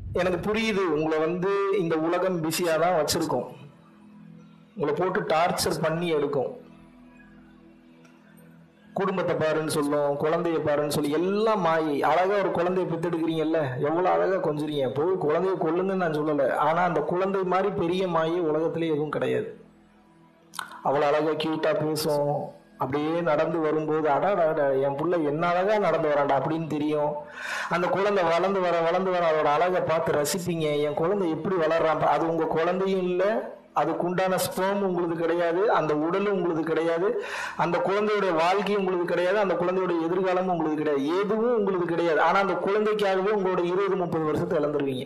எனக்கு புரியுது உங்களை வந்து இந்த உலகம் பிஸியா தான் வச்சிருக்கோம் உங்களை போட்டு டார்ச்சர் பண்ணி எடுக்கும் குடும்பத்தை பாருன்னு சொல்லும் குழந்தைய பாருன்னு சொல்லி எல்லாம் மாயை அழகா ஒரு குழந்தைய பெத்தெடுக்கிறீங்கல்ல எவ்வளவு அழகா கொஞ்சுறீங்க போய் குழந்தைய கொல்லுங்கன்னு நான் சொல்லல ஆனா அந்த குழந்தை மாதிரி பெரிய மாயை உலகத்திலே எதுவும் கிடையாது அவ்வளவு அழகா கியூட்டா பேசும் அப்படியே நடந்து வரும்போது அடாடா என் புள்ள என்ன அழகா நடந்து வரான்டா அப்படின்னு தெரியும் அந்த குழந்தை வளர்ந்து வர வளர்ந்து வர அதோட அழகை பார்த்து ரசிப்பீங்க என் குழந்தை எப்படி வளர்றான் பா- அது உங்க குழந்தையும் இல்லை அதுக்குண்டான ஸ்பேம் உங்களுக்கு கிடையாது அந்த உடலும் உங்களுக்கு கிடையாது அந்த குழந்தையுடைய வாழ்க்கையும் உங்களுக்கு கிடையாது அந்த குழந்தையுடைய எதிர்காலமும் உங்களுக்கு கிடையாது எதுவும் உங்களுக்கு கிடையாது ஆனா அந்த குழந்தைக்காகவே உங்களோட இருபது முப்பது வருஷத்தை இழந்துருவீங்க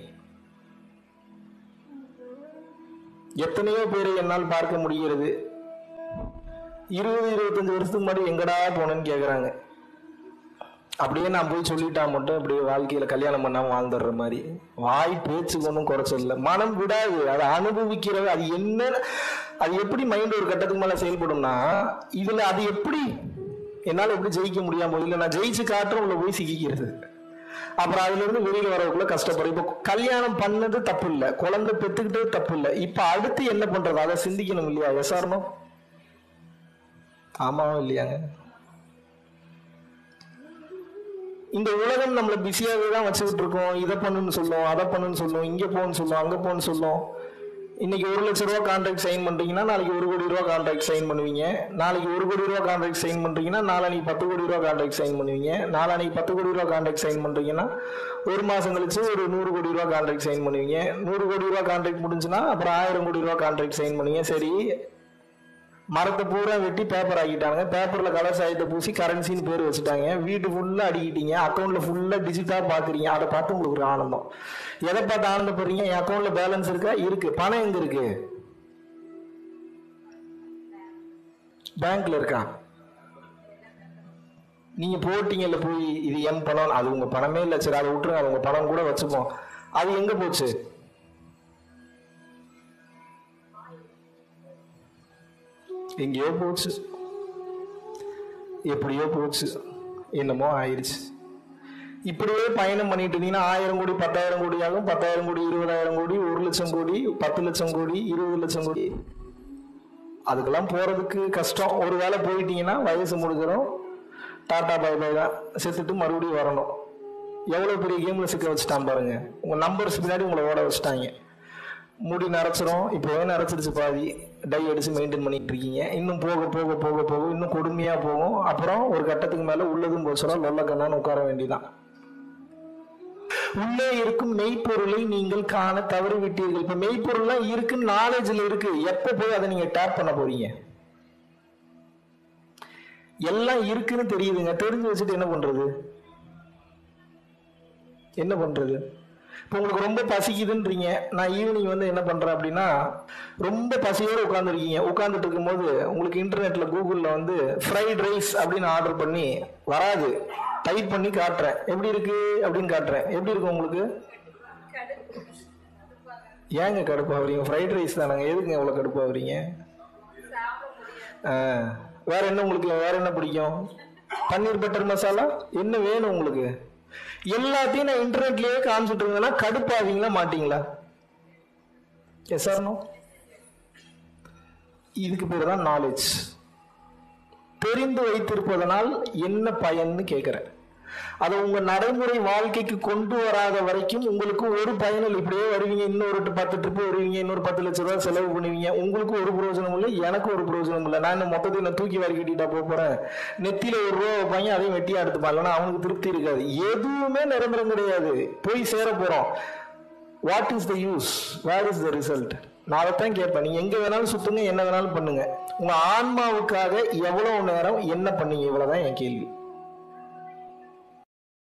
எத்தனையோ பேரை என்னால் பார்க்க முடிகிறது இருபது இருபத்தஞ்சு வருஷத்துக்கு முன்னாடி எங்கடா போனேன்னு கேக்குறாங்க அப்படியே நான் போய் சொல்லிட்டா மட்டும் அப்படியே வாழ்க்கையில கல்யாணம் பண்ணாம வாழ்ந்துடுற மாதிரி வாய் பேச்சுக்கு ஒன்றும் குறைச்சல் இல்லை மனம் விடாது அதை அனுபவிக்கிறது அது என்ன அது எப்படி மைண்ட் ஒரு கட்டத்துக்கு மேல செயல்படும்னா இதுல அது எப்படி என்னால எப்படி ஜெயிக்க முடியாம இல்லை நான் ஜெயிச்சு காட்டுறேன் உள்ள போய் சிக்கிக்கிறது அப்புறம் அதுல இருந்து வெளியில வரக்குள்ள கஷ்டப்படும் இப்போ கல்யாணம் பண்ணது தப்பு இல்ல குழந்தை பெத்துக்கிட்டது தப்பு இல்ல இப்ப அடுத்து என்ன பண்றது அதை சிந்திக்கணும் இல்லையா எசாரணம் ஆமாவா இல்லையாங்க இந்த உலகம் நம்மள பிஸியாவே தான் வச்சுக்கிட்டு இருக்கோம் இதை பண்ணுன்னு சொல்லும் அதை பண்ணுன்னு சொல்லும் இங்க போன்னு சொல்லும் அங்க போன்னு சொல்லும் இன்னைக்கு ஒரு லட்ச ரூபா கான்ட்ராக்ட் சைன் பண்றீங்கன்னா நாளைக்கு ஒரு கோடி ரூபா கான்ட்ராக்ட் சைன் பண்ணுவீங்க நாளைக்கு ஒரு கோடி ரூபா கான்ட்ராக்ட் சைன் பண்றீங்கன்னா நாளைக்கு பத்து கோடி ரூபா கான்ட்ராக்ட் சைன் பண்ணுவீங்க நாளைக்கு பத்து கோடி ரூபா கான்ட்ராக்ட் சைன் பண்றீங்கன்னா ஒரு மாசம் கழிச்சு ஒரு நூறு கோடி ரூபா கான்ட்ராக்ட் சைன் பண்ணுவீங்க நூறு கோடி ரூபா கான்ட்ராக்ட் முடிஞ்சுன்னா அப்புறம் ஆயிரம் கோடி ரூபா கான்ட்ராக்ட் சைன் பண்ணுவீங்க சரி மரத்தை பூரா வெட்டி பேப்பர் ஆக்கிட்டாங்க பேப்பர்ல கலர் சாயத்தை பூசி கரன்சின்னு பேர் வச்சுட்டாங்க வீட்டு ஃபுல்லா அடிக்கிட்டீங்க அக்கௌண்ட்ல ஃபுல்லா டிஜிட்டா பாக்குறீங்க அதை பார்த்து உங்களுக்கு ஒரு ஆனந்தம் எதை பார்த்து ஆனந்தப்படுறீங்க என் அக்கௌண்ட்ல பேலன்ஸ் இருக்கா இருக்கு பணம் எங்க இருக்கு பேங்க்ல இருக்கா நீங்க போட்டீங்கல்ல போய் இது எம் பணம் அது உங்க பணமே இல்ல சரி அதை விட்டுருங்க அது உங்க பணம் கூட வச்சுப்போம் அது எங்க போச்சு எங்கேயோ போச்சு எப்படியோ போச்சு என்னமோ ஆயிடுச்சு இப்படியே பயணம் பண்ணிட்டு இருந்தீங்கன்னா ஆயிரம் கோடி பத்தாயிரம் கோடி ஆகும் பத்தாயிரம் கோடி இருபதாயிரம் கோடி ஒரு லட்சம் கோடி பத்து லட்சம் கோடி இருபது லட்சம் கோடி அதுக்கெல்லாம் போறதுக்கு கஷ்டம் ஒரு வேளை போயிட்டீங்கன்னா வயசு முடிஞ்சிடும் டாடா பை பை தான் செத்துட்டு மறுபடியும் வரணும் எவ்வளவு பெரிய கேம்ல சிக்க வச்சுட்டான் பாருங்க உங்க நம்பர்ஸ் பின்னாடி உங்களை ஓட வச்சுட்டாங்க முடி நரைச்சிரும் இப்போவே நரைச்சிருச்சு பாதி டை அடிச்சு மெயின்டைன் பண்ணிட்டு இருக்கீங்க இன்னும் போக போக போக போக இன்னும் கொடுமையா போகும் அப்புறம் ஒரு கட்டத்துக்கு மேல உள்ளதும் போச்சுடும் லொல்ல கண்ணான்னு உட்கார வேண்டியதான் உள்ளே இருக்கும் மெய்ப்பொருளை நீங்கள் காண தவறி விட்டீர்கள் இப்ப மெய்ப்பொருள்லாம் இருக்குன்னு நாலேஜ்ல இருக்கு எப்ப போய் அதை நீங்க டேப் பண்ண போறீங்க எல்லாம் இருக்குன்னு தெரியுதுங்க தெரிஞ்சு வச்சுட்டு என்ன பண்றது என்ன பண்றது இப்போ உங்களுக்கு ரொம்ப பசிக்குதுன்றீங்க நான் ஈவினிங் வந்து என்ன பண்றேன் அப்படின்னா ரொம்ப பசியோட உட்காந்துருக்கீங்க உட்காந்துட்டு இருக்கும்போது உங்களுக்கு இன்டர்நெட்ல கூகுள்ல வந்து ஃப்ரைட் ரைஸ் அப்படின்னு ஆர்டர் பண்ணி வராது டைப் பண்ணி காட்டுறேன் எப்படி இருக்கு அப்படின்னு காட்டுறேன் எப்படி இருக்கு உங்களுக்கு ஏங்க கடுப்பாகிறீங்க ஃப்ரைட் ரைஸ் தானங்க எதுக்குங்க இவ்வளோ கடுப்பாகிறீங்க ஆ வேற என்ன உங்களுக்கு வேற என்ன பிடிக்கும் பன்னீர் பட்டர் மசாலா என்ன வேணும் உங்களுக்கு எல்லாத்தையும் நான் இன்டர்நெட்லயே காமிச்சிட்டு இருந்தேன்னா கடுப்பாவீங்களா மாட்டீங்களா எஸ் சார் நோ இதுக்கு பேர் தான் நாலேஜ் தெரிந்து வைத்திருப்பதனால் என்ன பயன்னு கேட்கிறேன் அதை உங்க நடைமுறை வாழ்க்கைக்கு கொண்டு வராத வரைக்கும் உங்களுக்கு ஒரு பயனில் இப்படியே வருவீங்க இன்னொரு பத்து ட்ரிப்பு வருவீங்க இன்னொரு பத்து லட்ச ரூபாய் செலவு பண்ணுவீங்க உங்களுக்கு ஒரு பிரயோஜனம் இல்லை எனக்கு ஒரு பிரயோஜனம் இல்லை நான் இந்த மொத்தத்தை நான் தூக்கி வாரி கட்டிட்டா போக போறேன் நெத்தியில ஒரு ரூபா வைப்பாங்க அதையும் வெட்டியா எடுத்துப்பான் இல்லைன்னா அவனுக்கு திருப்தி இருக்காது எதுவுமே நிரந்தரம் கிடையாது போய் சேர போறோம் what is the use where is the result நான் அதைத்தான் கேட்பேன் நீங்க எங்க வேணாலும் சுத்துங்க என்ன வேணாலும் பண்ணுங்க உங்க ஆன்மாவுக்காக எவ்வளவு நேரம் என்ன பண்ணீங்க இவ்வளவுதான் என் கேள்வி